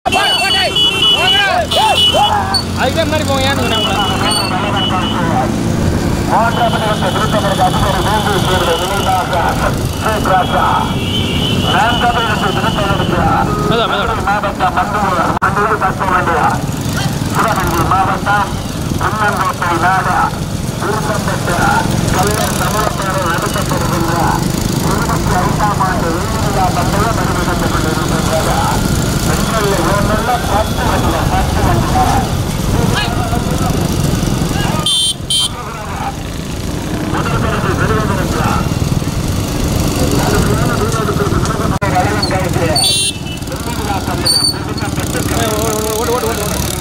அதுக்கே மாதிரி போங்க ஏன்னு சொன்னாங்க மெதா மெதா மாவட்டம் மண்டூர் மண்டூர் தக்க வேண்டிய சிவகங்கை மாவட்டம் புன்னங்கோட்டை நாடு விருப்பப்பட்ட கல்லர் தமிழப்பேரை நடத்தப்படுகின்ற இருபத்தி ஐந்தாம் ஆண்டு வெள்ளிவிழா பந்தயம் நடைபெற்று கொண்டிருக்கின்றது பெண்களில் ஒன்றில் பத்து வண்டிகள் பத்து வண்டிகள் முதல் பரிசு பெறுவதற்கு வளையம் கழித்து வெள்ளிவிழா பந்தயம் விருப்பப்பட்டு ஓடு ஓடு ஓடு ஓடு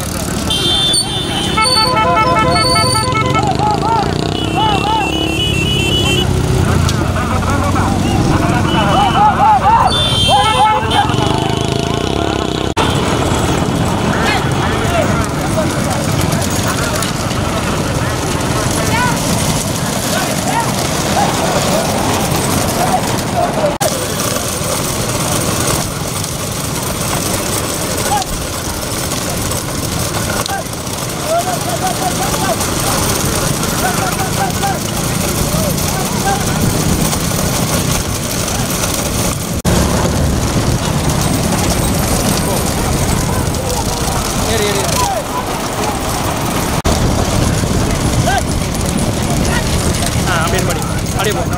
ஏறு ஏறு ஏறு. ஆ அப்படியே படி அப்படியே போ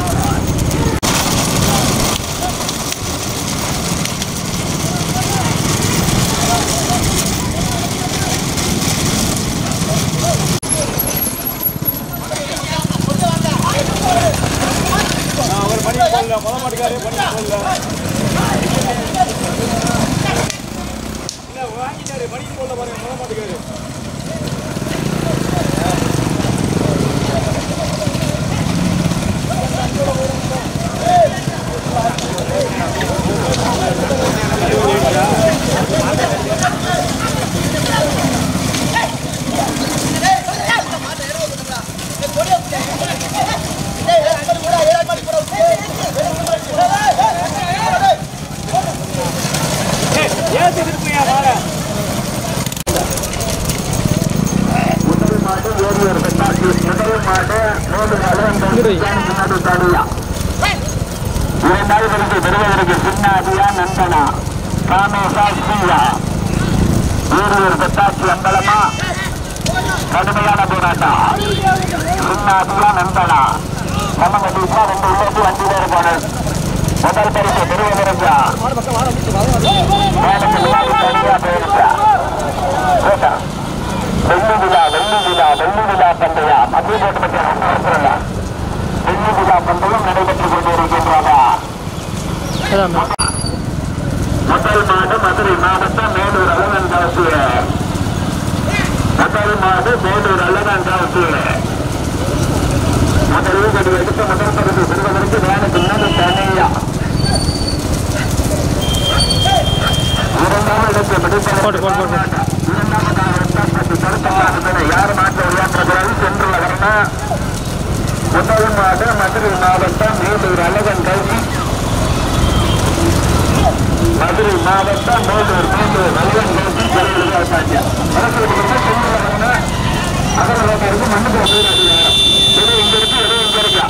முதல் மாடு ஓரியூர் பெட்டாசி முதல் மாடு மூணு இரு. நாடு தனியா இரண்டாவது பரிசு பெறுவதற்கு சின்னாதியா நந்தனா ராமேசா ஸ்ரீயா ஓரியூர் பெட்டாசி அம்பலமா கடுமையான போராட்டம் சின்னாதியா நந்தனா நம்ம கட்டிச்சா ரெண்டு உள்ளது அஞ்சு பேர் போனது முதல் பரிசு பெறுவதற்கு வேலைக்கு முன்னாடி தனியா போயிருச்சா கேட்டா வெள்ளி விழா வெள்ளி விழா வெள்ளி விழா பந்தயா மத்திய போட்டு பற்றி வெள்ளி விழா பந்தயம் நடைபெற்றுக் கொண்டிருக்கின்றதா அதான் மேம். முதல் மாடு மதுரை மாவட்டம் மேலூர் அழகன் காசு முதல் மாடு மேலூர் அழகன் காசு முதல் கடி எடுத்த முதல் பரிசு பெறுவதற்கு வேனுக்கு முன்னாடி தனியா இரண்டாவது இடத்தை பிடிப்பதற்கு போடு, போடு, போடு, போடு. இரண்டாவதாக இரண்டாவது கருத்தக்காரர்கள் யார் மாற்ற விளையாடுறார்கள் சென்றுள்ள வரணும் முதல் மாடு மதுரை மாவட்டம் மேலூர் அழகன் கல்வி மதுரை மாவட்டம் மேலூர் மேலூர் அழகன் கல்வி ஜெயலலிதா சாட்சியா அரசு சென்றுள்ள வரணும் அகல இருக்கு மண்ணுக்கு வந்து எது இங்க இருக்கு எது இங்க இருக்கா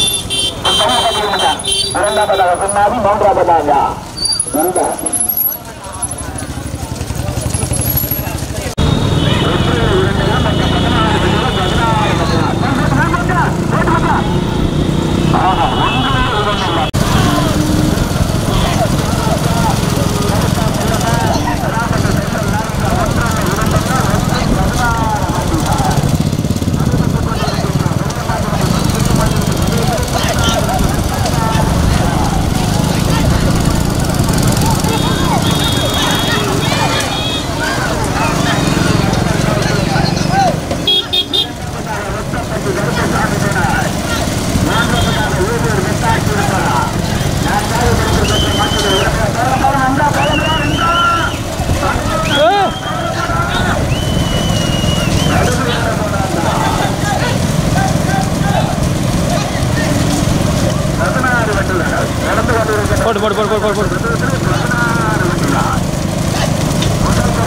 இரண்டாவதாக சொன்னாதி மூன்றாவதாக இந்த போடு போடு போடு போடு போடு போடு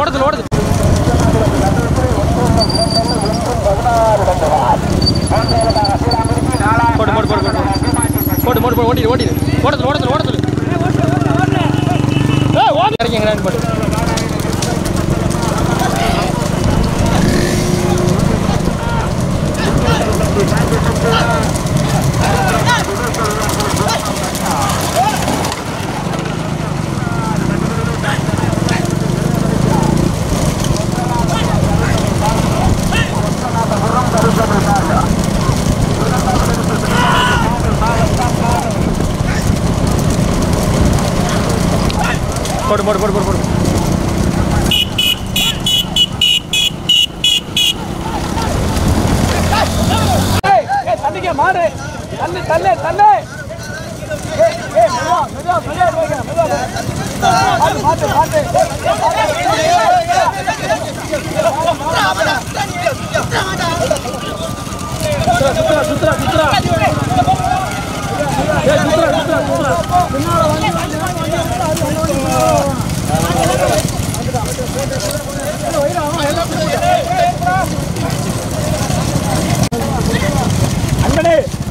ஓடத்துல ஓடுது போடு போடு போடு போடு போடு போடு போடு ஓட்டிடு ஓட்டிடு ஓடத்துல ஓடத்துல ஓடத்துல ஏய் ஓடி இறக்கிங்கடான்னு போடு போடு போடு போடு போடு போடு தள்ளிக்க மாடு தள்ளு தள்ளு தள்ளு ஏய், ஏய், மெதுவா, மெதுவா, மெதுவா போய்க்க, மெதுவா போய்க்க. மாத்து, மாத்து, மாத்து. சுத்துறா, சுத்துறா, சுத்துறா, சுத்துறா. ஏய், சுத்துறா, சுத்துறா, சுத்துறா. பின்னால வந்து, வந்து, வந்து, வந்து, வந்து, வந்து, வந்து, வந்து. அன்பனே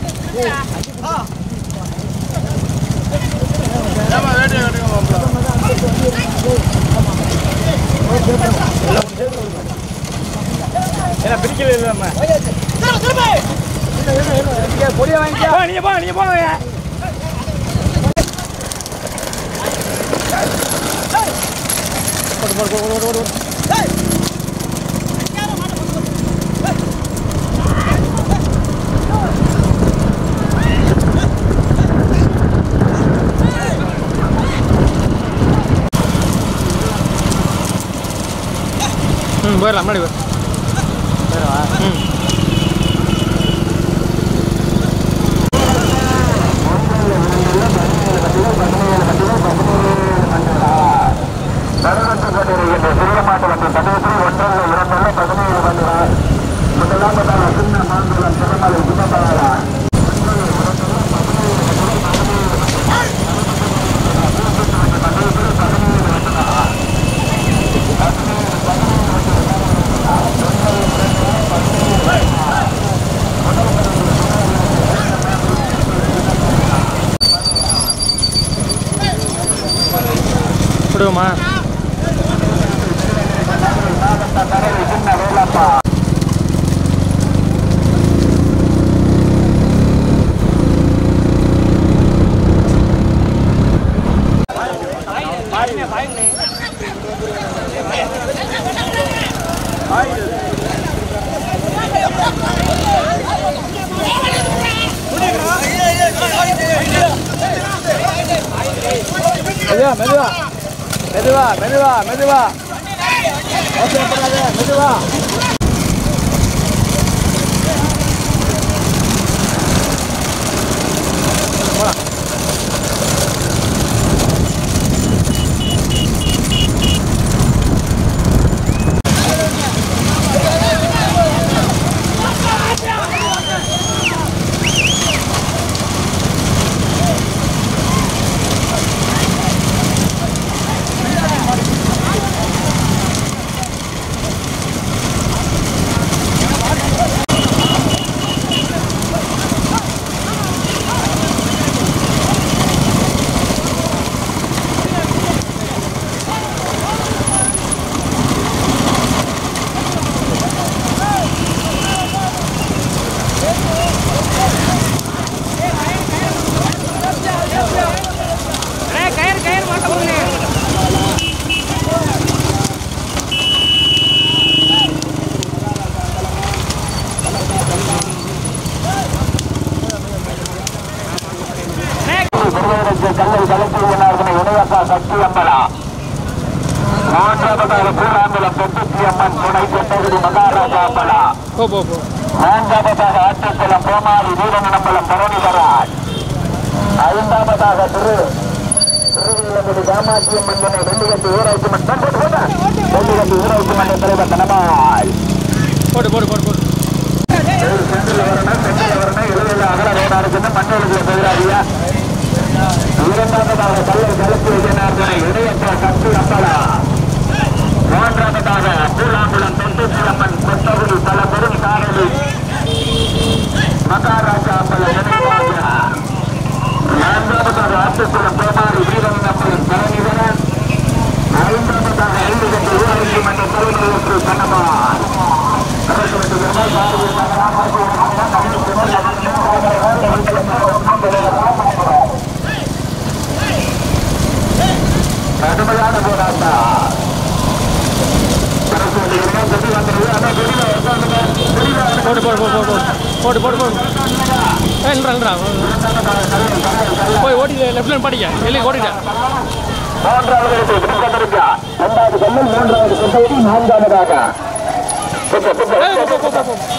என்ன பிடிக்கவே இல்லை நம்ம பொடிய வாங்கிக்கோ நீங்க போ நீங்க போங்க ம் போயிடலாம் முன்னாடி போய் ம் நடைபெற்றுக் கொண்டிருக்கின்ற சிறிய மாட்டு வண்டி பந்தயத்தில் ஒன்றல்ல இரண்டல்ல பதினேழு வண்டிகள் முதலாவதாக சின்ன மாங்குளம் திருமலை குணபாலா விடுவோமா சின்ன வேலப்பா மெதுவா மெதுவா மெதுவா மெதுவா மெதுவா அவசரப்படாத மெதுவா பெருவதற்கு கல்லை கலக்கியவனார்களை இணையப்பா சக்தி அம்மனா மூன்றாவதாக பூராங்குளம் பெட்டுத்தி அம்மன் துணை பெட்டகுடி மகாராஜா அம்மனா போ போ போ நான்காவதாக ஆற்றக்குளம் கோமாரி வீரநம்பலம் பரணிகராஜ் ஐந்தாவதாக திரு திருவிழங்குடி காமாட்சி மன்னனை வெள்ளிகட்டி ஊராட்சி மன்றம் வெள்ளிகட்டி ஊராட்சி மன்ற தலைவர் தனமாய் போடு போடு போடு போடு சென்றில் வரணும் சென்றில் வரணும் எழுதில் அகல ரோடா இருக்குன்னு மண்டலுக்கு எதிராகியா இரண்டாவதாக கல்லர் கலப்பு விஜயநாதனை இடையற்ற சக்தி அப்பலா மூன்றாவதாக பூலாங்குளம் தொண்டூசியம்மன் கொத்தகுடி பல பெரும் காணொலி மகாராஜா பல நினைவாக நான்காவதாக ஆத்துக்குளம் பேமாறு வீரன் நம்பர் தலைநிதரன் ஐந்தாவதாக ஐந்து கட்ட ஊராட்சி மன்ற தலைவர்களுக்கு கண்ணமான் கடுமையான போராட்டம் போடு போடு போடு போடு போடு போடு போடு ஏ இல்லைடா இல்லைடா போய் ஓடி லெஃப்ட் லைன் படிக்க வெளியே ஓடிட்டேன் மூன்றாவது இடத்தை பிடிப்பதற்கு இரண்டாவது கல்லல் மூன்றாவது கொண்டவரி நான்காவதாக ஏய், போ, போ, போ, போ.